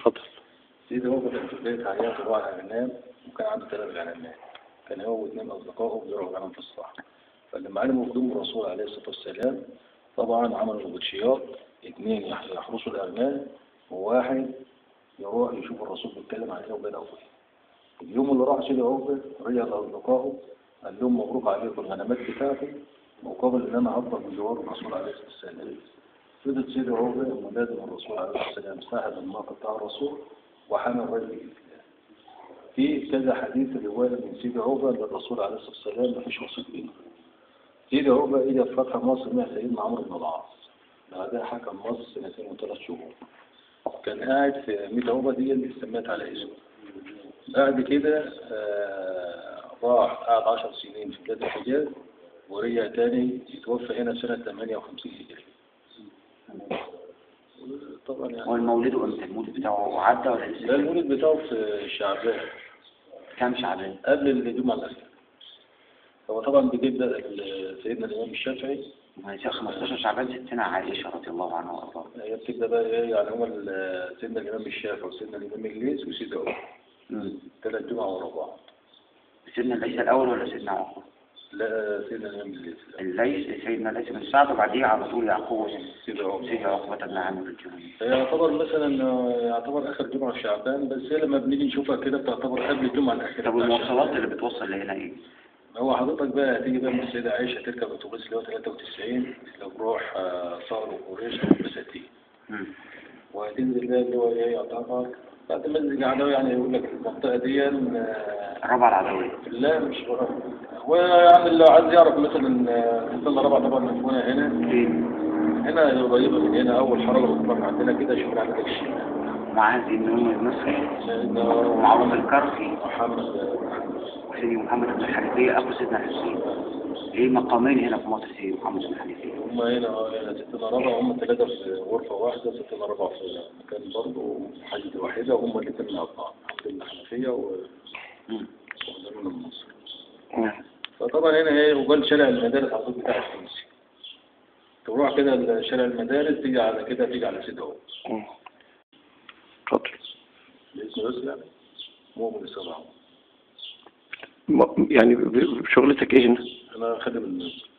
اتفضل سيدي هو كان في بداية حياته راعي أغنام وكان عنده ثلاث غنمات كان هو واثنين أصدقائه بيزرعوا غنم في الصحراء فلما علموا قدوم الرسول عليه الصلاة والسلام طبعا عملوا نبطشيات اثنين يح- يحرسوا الأغنام وواحد يروح يشوف الرسول بيتكلم عن ايه وبين أبوه اليوم اللي راح سيدي عقبة رجع لأصدقائه قال لهم مبروك عليكم الغنمات بتاعتي مقابل إن أنا هفضل بجوار الرسول عليه الصلاة والسلام فضل سيدي عقبة ملازم الرسول عليه الصلاة والسلام ساعد الناقة بتاع الرسول وحمل الرجل الإسلام في كذا حديث رواية من سيدي عقبة للرسول عليه الصلاة والسلام مفيش وسيط بينهم سيدي عقبة إجا في فتح مصر مع سيدنا عمرو بن العاص بعدها حكم مصر سنتين وثلاث شهور كان قاعد في ميت عقبة دي اللي سميت على اسمه بعد كده آه، راح قعد 10 سنين في بلاد الحجاز ورجع تاني يتوفى هنا سنة 58 هجري طبعا يعني هو المولد امتى المولد بتاعه عدى ولا ده لسه المولد بتاعه في شعبان كام شعبان قبل الجمعة الأخيرة هو طبعا بتبدأ ال- سيدنا الإمام الشافعي ما هي 15 شعبان ستنا عائشة رضي الله عنها وارضاها هي بتبدأ بقى إيه يعني هو ال- سيدنا الإمام الشافعي وسيدنا الإمام الليث وسيدنا عمر مم. ثلاث جمعة ورا بعض سيدنا الليث الاول ولا سيدنا عقبة لا سيدنا الإمام الليث لا. الليث سيدنا الليث بن سعد وبعديه على طول يعقوب سيدنا عمر سيدنا عقبة بن عامر الجهني هي يعتبر مثلا آه، يعتبر آخر جمعة في شعبان بس هي لما بنيجي نشوفها كده بتعتبر قبل الجمعة الأخيرة طب بتاع المواصلات شعبان. اللي بتوصل لهنا ايه؟ هو حضرتك بقى هتيجي بقى من السيدة عائشة تركب أتوبيس اللي هو 93 لو بروح آه، صقر وقريش أو بساتين مم. وهتنزل بقى اللي هو ايه يعتبر بعد ما تنزل عدوي يعني يقول لك المنطقة دي آه، الرابعة العدوية لا مش غرام هو يعني لو عايز يعرف مثلا آه، مثلا ربع طبعا من هنا هنا فين؟ هنا قريبة من هنا أول حرارة بتطلع من عندنا كده شوف عندك الشيخ معاذ النوم المصري سيدنا ومعروف الكرخي محمد محمد وسيدي محمد بن الحنفية أبو سيدنا الحسين ليه مقامين هنا في مصر سيدي محمد بن الحنفية هم هنا اه هنا ستنا ربع هم ثلاثة في غرفة واحدة ستنا ربع في مكان برضه حاجة واحدة وهم الاثنين مع بعض محمد بن الحنفية و- مم. ومن مصر مم. فطبعا هنا ايه وقال شارع المدارس على طول بتاع الفرنسي تروح كده شارع المدارس تيجي على كده تيجي على سيد اهو مم. اتفضل اسمه يسرع مؤمن السبعة م- يعني ب- بشغلتك ايه هنا؟ انا خادم المنزل